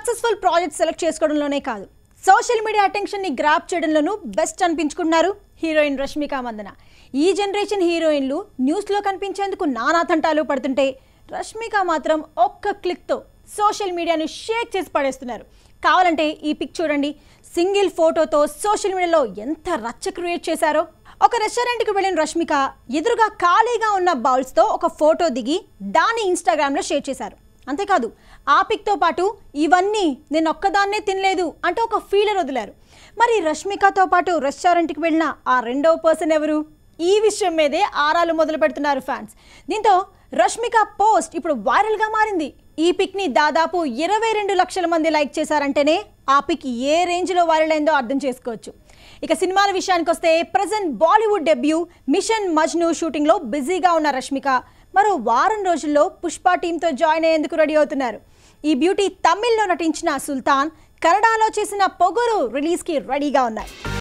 successful project select చేసుకోవడంలోనే కాదు social media అటెన్షన్ని గ్రాప్ చేయడంలోనూ బెస్ట్ అనిపించుకున్నారు హీరోయిన్ రష్మిక మందన ఈ జనరేషన్ హీరోయిన్లు న్యూస్లో కనిపించేందుకు నానా తంటాలు పడుతుంటే రష్మిక మాత్రం ఒక్క క్లిక్తో సోషల్ మీడియాను షేక్ చేసి పడేస్తున్నారు కావాలంటే ఈ పిక్ చూడండి సింగిల్ ఫోటోతో సోషల్ మీడియాలో ఎంత రచ్చ క్రియేట్ చేశారో ఒక రెస్టారెంట్కి వెళ్ళిన రష్మిక ఎదురుగా ఖాళీగా ఉన్న బౌల్స్తో ఒక ఫోటో దిగి దాన్ని ఇన్స్టాగ్రామ్లో షేర్ చేశారు అంతేకాదు ఆ పిక్తో పాటు ఇవన్నీ నేను ఒక్కదాన్నే తినలేదు అంటూ ఒక ఫీలర్ వదిలారు మరి రష్మికతో పాటు రెస్టారెంట్కి వెళ్ళిన ఆ రెండవ పర్సన్ ఎవరు ఈ విషయం మీదే ఆరాలు మొదలు పెడుతున్నారు ఫ్యాన్స్ దీంతో రష్మిక పోస్ట్ ఇప్పుడు వైరల్గా మారింది ఈ పిక్ని దాదాపు ఇరవై రెండు లక్షల మంది లైక్ చేశారంటేనే ఆ పిక్ ఏ రేంజ్లో వైరల్ అయిందో అర్థం చేసుకోవచ్చు ఇక సినిమాల విషయానికి వస్తే present Bollywood debut Mission Majnu షూటింగ్లో బిజీగా ఉన్న రష్మిక మరో వారం రోజుల్లో పుష్ప టీంతో జాయిన్ అయ్యేందుకు రెడీ అవుతున్నారు ఈ బ్యూటీ తమిళ్లో నటించిన సుల్తాన్ కన్నడలో చేసిన పొగరు రిలీజ్కి రెడీగా ఉన్నాయి